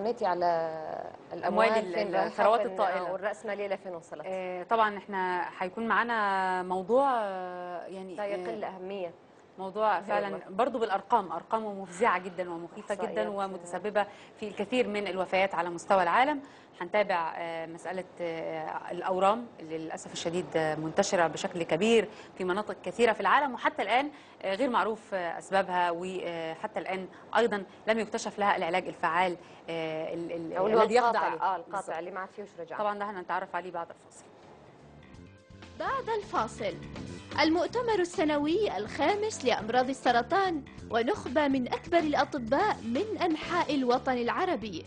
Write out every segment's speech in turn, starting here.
طنيتي على الاموال أموال فين ال- رايحة، الثروات فين- الطائلة. آه، والراسماليه لفين وصلت آه، طبعا احنا هيكون معانا موضوع آه، يعني لا آه، يقل اهميه موضوع فعلا والله. برضو بالارقام ارقامه مفزعه جدا ومخيفه إحصائيات. جدا ومتسببه في الكثير من الوفيات على مستوى العالم هنتابع آه، مساله آه، الاورام اللي للاسف الشديد آه، منتشره بشكل كبير في مناطق كثيره في العالم وحتى الان آه، غير معروف آه، اسبابها وحتى الان ايضا لم يكتشف لها العلاج الفعال آه، ال- ال- او اللي هو الذي يخضع القاطع عليه اه بالظبط. القاطع اللي ما عاد فيهوش رجعه طبعا ده هنتعرف عليه بعد الفاصل بعد الفاصل المؤتمر السنوي الخامس لأمراض السرطان ونخبة من أكبر الأطباء من أنحاء الوطن العربي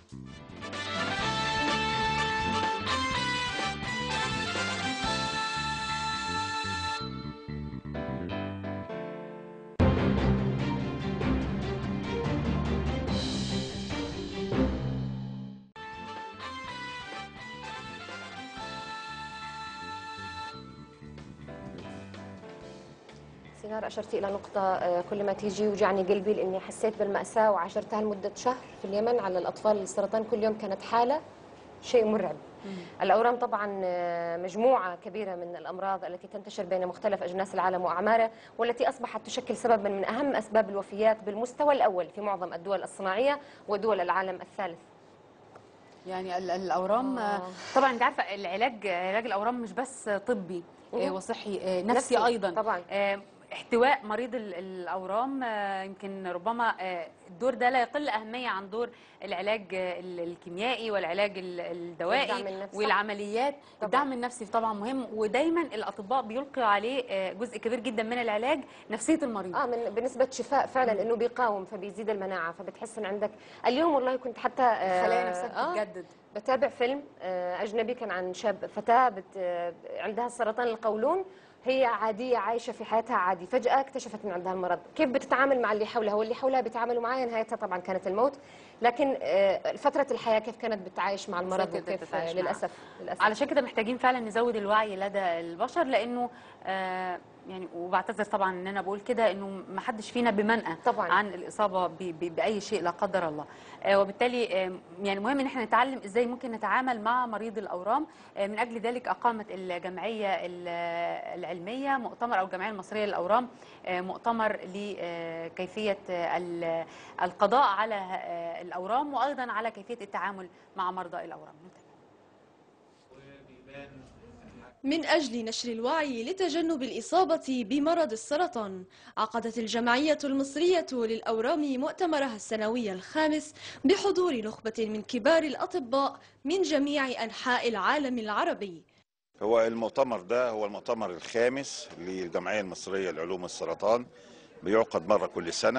سينار اشرتي الى نقطه آه، كل ما تيجي يوجعني قلبي لاني حسيت بالماساه وعاشرتها لمده شهر في اليمن على الاطفال السرطان كل يوم كانت حاله شيء مرعب الاورام طبعا آه، مجموعه كبيره من الامراض التي تنتشر بين مختلف اجناس العالم واعماره والتي اصبحت تشكل سببا من اهم اسباب الوفيات بالمستوى الاول في معظم الدول الصناعيه ودول العالم الثالث يعني ال- الاورام آه. آه. طبعا انت عارفه العلاج علاج الاورام مش بس طبي آه، مهم. وصحي آه، نفسي, نفسي، ايضا طبعاً. آه، احتواء مريض ال- الاورام آه، يمكن ربما آه، الدور ده لا يقل اهميه عن دور العلاج آه، ال- الكيميائي والعلاج ال- الدوائي والدعم النفسي. والعمليات طبعاً. الدعم النفسي طبعا مهم ودايما الاطباء بيلقوا عليه آه، جزء كبير جدا من العلاج نفسيه المريض اه من بنسبه شفاء فعلا انه بيقاوم فبيزيد المناعه فبتحسن عندك اليوم والله كنت حتى آه، الخلايا نفسها آه، بتتجدد بتابع فيلم آه، أجنبي كان عن شاب فتاة بت... آه، عندها سرطان القولون هي عادية عايشة في حياتها عادي فجأة اكتشفت أن عندها المرض كيف بتتعامل مع اللي حولها واللي حولها بيتعاملوا معها نهايتها طبعا كانت الموت لكن آه، فترة الحياة كيف كانت بتعايش مع المرض كده وكيف بتتعايش آه، معاه. للأسف للأسف علشان كده محتاجين فعلا نزود الوعي لدى البشر لانه آه يعني وبعتذر طبعا ان انا بقول كده انه ما حدش فينا بمنأى طبعاً. عن الاصابه ب- ب- باي شيء لا قدر الله آه وبالتالي آه يعني مهم ان احنا نتعلم ازاي ممكن نتعامل مع مريض الاورام آه من اجل ذلك اقامت الجمعيه ال- العلميه مؤتمر او الجمعيه المصريه للاورام آه مؤتمر لكيفيه القضاء على آه الاورام وايضا على كيفيه التعامل مع مرضى الاورام من أجل نشر الوعي لتجنب الإصابة بمرض السرطان عقدت الجمعية المصرية للأورام مؤتمرها السنوي الخامس بحضور نخبة من كبار الأطباء من جميع أنحاء العالم العربي هو المؤتمر ده هو المؤتمر الخامس للجمعية المصرية لعلوم السرطان بيعقد مرة كل سنة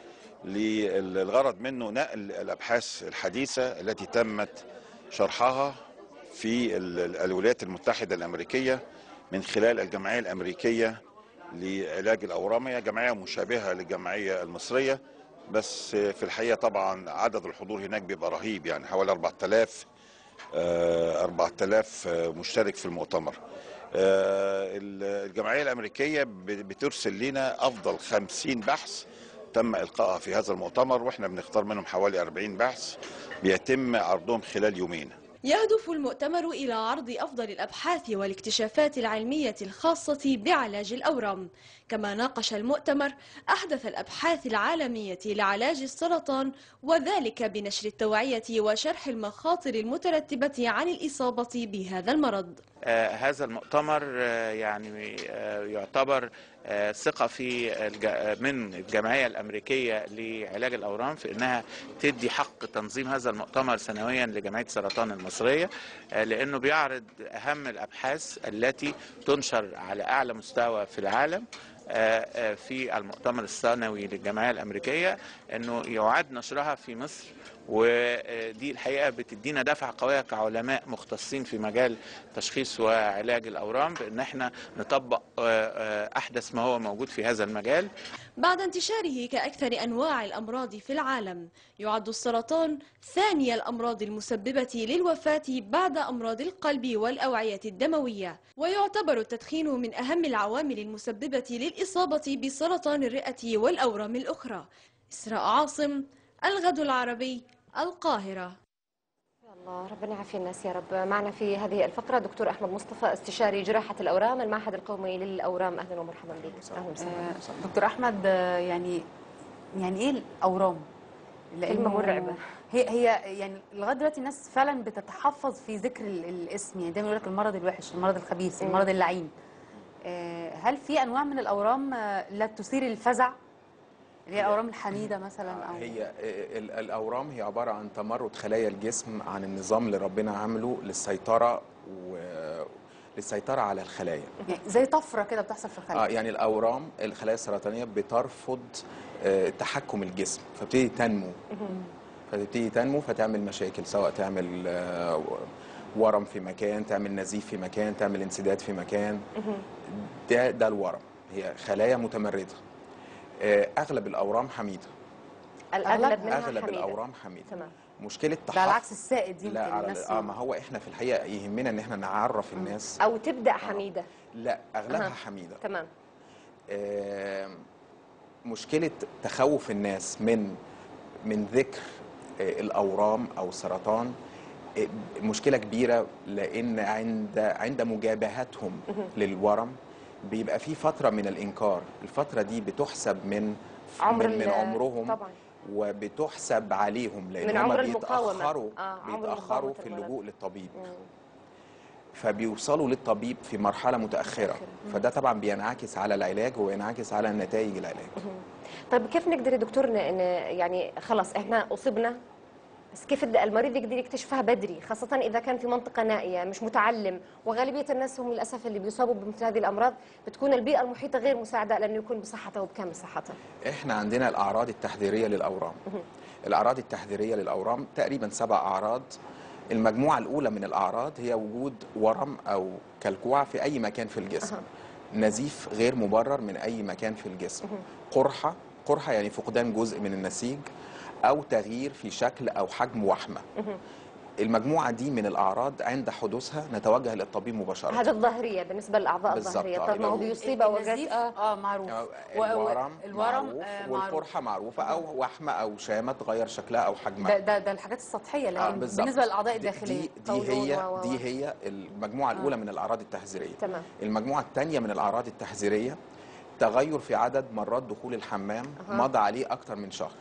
للغرض منه نقل الأبحاث الحديثة التي تمت شرحها في ال- ال- الولايات المتحدة الأمريكية من خلال الجمعية الأمريكية لعلاج الأورام هي جمعية مشابهة للجمعية المصرية بس في الحقيقة طبعا عدد الحضور هناك بيبقى رهيب يعني حوالي 4000 آه، 4000 آه، مشترك في المؤتمر آه، ال- الجمعية الأمريكية ب- بترسل لنا أفضل 50 بحث تم إلقائها في هذا المؤتمر وإحنا بنختار منهم حوالي 40 بحث بيتم عرضهم خلال يومين يهدف المؤتمر إلى عرض أفضل الأبحاث والاكتشافات العلمية الخاصة بعلاج الأورام كما ناقش المؤتمر أحدث الأبحاث العالمية لعلاج السرطان وذلك بنشر التوعية وشرح المخاطر المترتبة عن الإصابة بهذا المرض آه، هذا المؤتمر آه، يعني آه، يعتبر آه، ثقة في الج- من الجمعية الأمريكية لعلاج الأورام في أنها تدي حق تنظيم هذا المؤتمر سنويا لجمعية السرطان المصرية آه، لأنه بيعرض أهم الأبحاث التي تنشر على أعلى مستوى في العالم آه، آه، في المؤتمر السنوي للجمعية الأمريكية أنه يعاد نشرها في مصر ودي الحقيقة بتدينا دفعة قوية كعلماء مختصين في مجال تشخيص وعلاج الأورام بأن احنا نطبق آه، آه، أحدث ما هو موجود في هذا المجال بعد انتشاره كأكثر أنواع الأمراض في العالم يعد السرطان ثاني الأمراض المسببة للوفاة بعد أمراض القلب والأوعية الدموية ويعتبر التدخين من أهم العوامل المسببة للإصابة بسرطان الرئة والأورام الأخرى إسراء عاصم الغد العربي القاهرة يا الله ربنا يعافي الناس يا رب معنا في هذه الفقرة دكتور أحمد مصطفى استشاري جراحة الأورام المعهد القومي للأورام أهلا ومرحبا بك أهلا وسهلا آه، دكتور احمد آه، يعني يعني ايه الاورام كلمة لأنه مرعبة. هي هي يعني لغايه دلوقتي الناس فعلا بتتحفظ في ذكر ال- الاسم يعني دايما يقول لك المرض الوحش المرض الخبيث مم. المرض اللعين آه، هل في انواع من الاورام آه، لا تثير الفزع اللي هي الاورام الحميده مثلا او هي ال- الاورام هي عباره عن تمرد خلايا الجسم عن النظام اللي ربنا عامله للسيطره و للسيطره على الخلايا يعني زي طفره كده بتحصل في اه الخلايا يعني الاورام الخلايا السرطانيه بترفض آه، تحكم الجسم فبتبتدي تنمو فتبتدي تنمو فتعمل مشاكل سواء تعمل آه، ورم في مكان تعمل نزيف في مكان تعمل انسداد في مكان ده ده الورم هي خلايا متمرده آه، اغلب الاورام حميده الأغلب منها اغلب حميدة. الاورام حميده تمام مشكله ده على تحفظ عكس السائد يمكن لا على الناس اه ما هو احنا في الحقيقه يهمنا ان احنا نعرف الناس أو تبدأ حميدة لا اغلبها أها. حميده تمام آه مشكله تخوف الناس من من ذكر آه الاورام او السرطان آه، مشكله كبيره لان عند عند مجابهتهم للورم بيبقى في فتره من الانكار الفتره دي بتحسب من عمر من, من ال- عمرهم طبعا وبتحسب عليهم لان من هم عمر المقاومة. بيتاخروا آه، عمر بيتاخروا مقاومة في المرض. اللجوء للطبيب مم. فبيوصلوا للطبيب في مرحله متاخره متأخرة. فده طبعا بينعكس على العلاج وينعكس على نتائج العلاج طيب كيف نقدر يا دكتور ن- ن- يعني خلاص احنا اصبنا بس كيف الد- المريض يقدر يكتشفها بدري خاصة إذا كان في منطقة نائية مش متعلم وغالبية الناس هم للأسف اللي بيصابوا بمثل هذه الأمراض بتكون البيئة المحيطة غير مساعدة لأنه يكون بصحته وبكامل صحته احنا عندنا الاعراض التحذيريه للاورام الاعراض التحذيريه للاورام تقريبا سبع اعراض المجموعه الاولى من الاعراض هي وجود ورم او كلكوعه في اي مكان في الجسم نزيف غير مبرر من اي مكان في الجسم قرحه قرحه يعني فقدان جزء من النسيج او تغيير في شكل او حجم وحمه المجموعه دي من الاعراض عند حدوثها نتوجه للطبيب مباشره هذا الظاهرية بالنسبة للأعضاء بالضبط، الظاهرية آه، طيب ما هو لو- بيصيب أوقات النزيف آه اه معروف أو و- و- الورم الورم معروف آه، معروف والقرحه معروفه او وحمه او شامه تغير شكلها او ده حجمها ده ده الحاجات السطحيه آه، لكن بالظبط. بالنسبه للاعضاء دي- الداخليه دي, دي قولون هي و- و- و. دي هي المجموعه الاولى من الاعراض التحذيريه تمام المجموعه الثانيه من الاعراض التحذيريه تغير في عدد مرات دخول الحمام أها. مضى عليه اكتر من شهر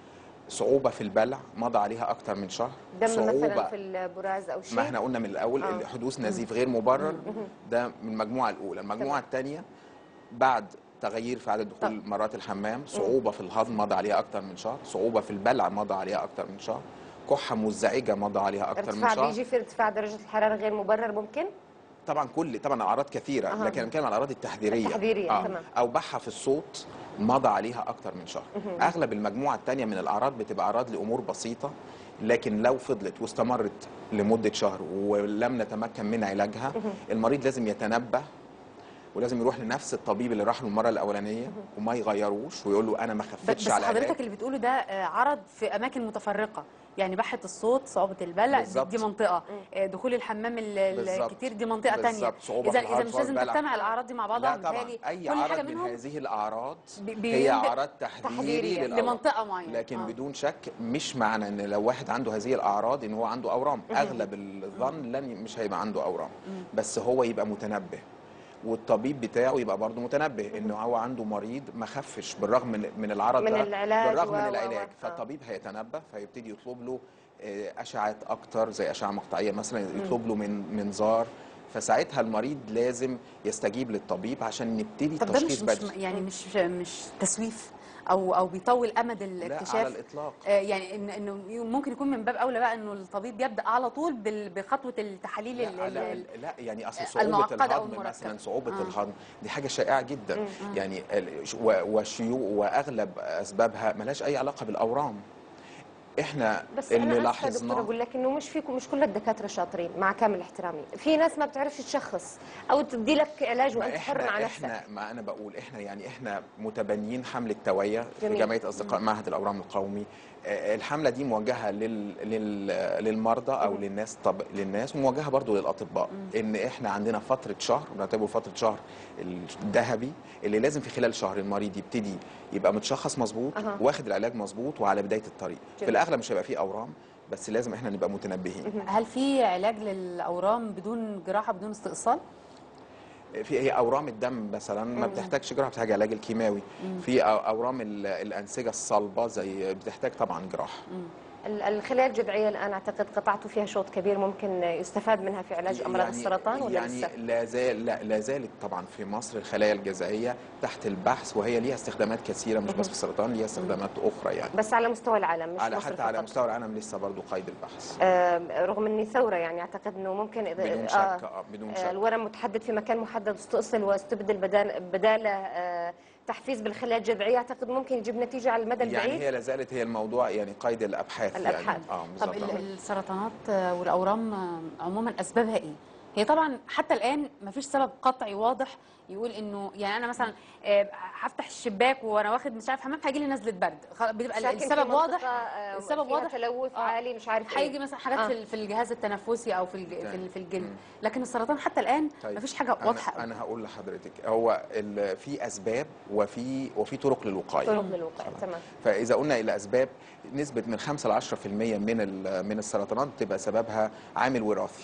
صعوبه في البلع مضى عليها اكتر من شهر دم مثلا صعوبه في البراز أو شيء ما احنا قلنا من الاول آه. حدوث نزيف غير مبرر ده من المجموعه الاولى المجموعه الثانيه بعد تغيير في عدد دخول مرات الحمام صعوبه في الهضم مضى عليها اكتر من شهر صعوبه في البلع مضى عليها اكتر من شهر كحه مزعجه مضى عليها اكتر من ارتفاع شهر بيجي في ارتفاع درجة الحرارة غير مبرر ممكن طبعا كل طبعا اعراض كثيره أها. لكن بنتكلم عن الاعراض التحذيريه التحذيرية، تمام. او بحه في الصوت مضى عليها اكتر من شهر اغلب المجموعه الثانيه من الاعراض بتبقى اعراض لامور بسيطه لكن لو فضلت واستمرت لمده شهر ولم نتمكن من علاجها المريض لازم يتنبه ولازم يروح لنفس الطبيب اللي راح له المره الاولانيه وما يغيروش ويقول له انا ما بس خفتش بس على حضرتك العلاج اللي بتقوله ده آه، عرض في اماكن متفرقه يعني بحه الصوت صعوبه البلع دي, بالظبط. دي منطقه آه، دخول الحمام ال- ال- بالظبط. الكتير دي منطقه تانية بالظبط. صعوبة اذا في اذا الهضم مش لازم والبلع. تجتمع الاعراض دي مع بعضها لا طبعا متهيألي اي كل حاجه عرض من منهم هذه الاعراض بي- هي بينبئ اعراض تحذيري تحذيرية للأورام. لمنطقه معينه لكن آه. بدون شك مش معنى ان لو واحد عنده هذه الاعراض ان هو عنده اورام اغلب الظن لن مش هيبقى عنده اورام بس هو يبقى متنبه والطبيب بتاعه يبقى برضه متنبه انه هو عنده مريض ما خفش بالرغم من من العرض من ده العلاج بالرغم و- و- من و- العلاج آه. فالطبيب هيتنبه فيبتدي يطلب له آه، اشعات اكتر زي اشعه مقطعيه مثلا يطلب له من منظار فساعتها المريض لازم يستجيب للطبيب عشان نبتدي طب ده تشخيص مش مش بدري يعني مش مش تسويف او او بيطول امد لا على الاكتشاف الاطلاق آه، يعني إن- انه ممكن يكون من باب اولى بقى انه الطبيب يبدا على طول بال- بخطوه التحاليل ال- لا, ال- لا, ال- لا يعني اصل صعوبه المعقدة أو الهضم المركبة. مثلا صعوبه آه. الهضم دي حاجه شائعه جدا يعني ال- و- والشيوع واغلب اسبابها ملهاش اي علاقه بالاورام احنا بس اللي انا اسفه دكتور لاحظناه اقول لك انه مش فيكم مش كل الدكاتره شاطرين مع كامل احترامي في ناس ما بتعرفش تشخص او تدي لك علاج ما وانت حر مع نفسك احنا ما انا بقول احنا يعني احنا متبنيين حمله توعيه في جميل. جمعيه اصدقاء معهد الاورام القومي آه، الحمله دي موجهه لل... لل... للمرضى او للناس طب للناس وموجهه برضو للاطباء ان احنا عندنا فتره شهر بنعتبره فتره شهر الذهبي اللي لازم في خلال شهر المريض يبتدي يبقى متشخص مظبوط أها. واخد العلاج مظبوط وعلى بدايه الطريق في جميل. الاغلب مش هيبقى فيه اورام بس لازم احنا نبقى متنبهين هل في علاج للاورام بدون جراحه بدون استئصال في هي اورام الدم مثلا ما بتحتاجش جراحه بتحتاج علاج الكيماوي في أو- اورام ال- الانسجه الصلبه زي بتحتاج طبعا جراحه ال- الخلايا الجذعيه الان اعتقد قطعتوا فيها شوط كبير ممكن يستفاد منها في علاج امراض السرطان ولا يعني لسه؟ لا زال لا, لا زالت طبعا في مصر الخلايا الجذعيه تحت البحث وهي ليها استخدامات كثيره مش بس في السرطان ليها استخدامات اخرى يعني بس على مستوى العالم مش على مصر حتى على فقط. مستوى العالم لسه برضو قيد البحث آه، رغم اني ثوره يعني اعتقد انه ممكن اذا بدون شك آه، بدون آه، شك الورم متحدد في مكان محدد استئصل واستبدل بدال بداله آه، تحفيز بالخلايا الجذعيه اعتقد ممكن يجيب نتيجه على المدى يعني البعيد هي لا زالت هي الموضوع يعني قيد الابحاث الأبحاث. يعني اه طب بالظبط ال- السرطانات آه، والاورام آه، عموما اسبابها ايه هي طبعا حتى الان ما فيش سبب قطعي واضح يقول انه يعني انا مثلا آه، هفتح الشباك وانا واخد مش عارف حمام هيجي لي نزله برد خلاص بيبقى ساكن في السبب منطقة، واضح آه، السبب فيها واضح تلوث آه. عالي مش عارف هيجي ايه مثلا حاجات آه. في ال- في الجهاز التنفسي او في الج- في ال- في الجلد مم. لكن السرطان حتى الان طيب. ما فيش حاجه أنا- واضحه قوي. انا هقول لحضرتك هو ال- في اسباب وفي وفي طرق للوقايه طرق للوقايه تمام فاذا قلنا الى اسباب نسبه من 5 ل 10% من ال- من السرطانات بتبقى سببها عامل وراثي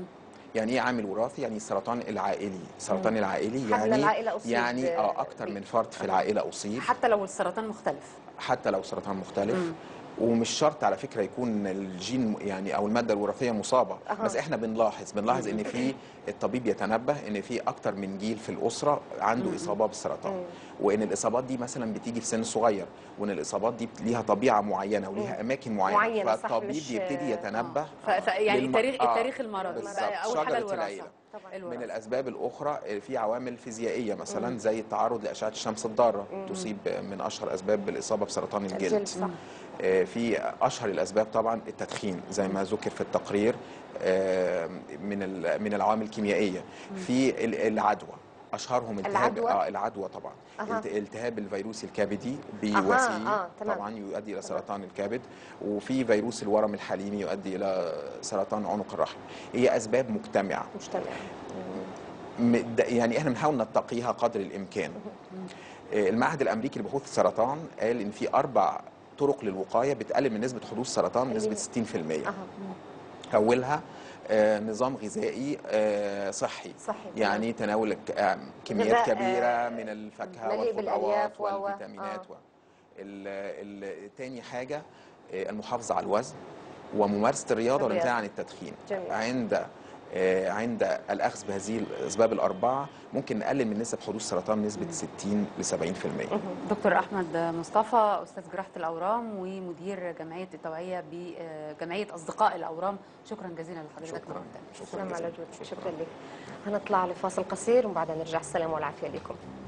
يعني ايه عامل وراثي يعني السرطان العائلي السرطان العائلي حد من يعني العائلة أصيب يعني ب- اه اكتر من فرد في العائله اصيب حتى لو السرطان مختلف حتى لو سرطان مختلف مم. ومش شرط على فكره يكون الجين يعني او الماده الوراثيه مصابه أها. بس احنا بنلاحظ بنلاحظ ان في الطبيب يتنبه ان في اكتر من جيل في الاسره عنده اصابه بالسرطان وان الاصابات دي مثلا بتيجي في سن صغير وان الاصابات دي ليها طبيعه معينه وليها اماكن معينه, معينة، صح، فالطبيب مش- يبتدي يتنبه ف... ف... يعني للم- تاريخ آه، تاريخ المرض بالظبط. اول حاجه شجرة الوراثه العيلة. طبعا من الوراثه الاسباب الاخرى في عوامل فيزيائيه مثلا زي التعرض لاشعه الشمس الضاره تصيب من اشهر اسباب الاصابه بسرطان الجلد الجلد صح آه، في اشهر الاسباب طبعا التدخين زي ما ذكر في التقرير آه، من ال- من العوامل الكيميائيه في ال- العدوى اشهرهم التهاب العدوى؟ اه العدوى طبعا أها. الت- التهاب الفيروسي الكبدي أها، بوسيل آه، تمام. طبعا يؤدي الى سرطان الكبد وفي فيروس الورم الحليمي يؤدي الى سرطان عنق الرحم هي اسباب مجتمعه مجتمع م- د- يعني احنا بنحاول نتقيها قدر الامكان آه، المعهد الامريكي لبحوث السرطان قال ان في اربع طرق للوقايه بتقلل من نسبه حدوث سرطان بنسبه 60% اها اولها آه، نظام غذائي آه، صحي صحي يعني تناول ك- آه، كميات غذاء، كبيره آه، من الفاكهه مليء والخضروات بالألياف و- و- والفيتامينات آه. و... ال- ال- تاني حاجه آه، المحافظه على الوزن وممارسه الرياضه الرياضة. والامتناع عن التدخين جميل. عند آه، عند الاخذ بهذه الاسباب الاربعه ممكن نقلل من نسب حدوث سرطان نسبه 60 ل 70% دكتور احمد مصطفى استاذ جراحه الاورام ومدير جمعيه التوعيه بجمعيه اصدقاء الاورام شكرا جزيلا لحضرتك شكرا نورتنا. شكرا السلام على جزيلا. وجودك شكرا لك هنطلع لفاصل قصير وبعدها نرجع السلام والعافيه لكم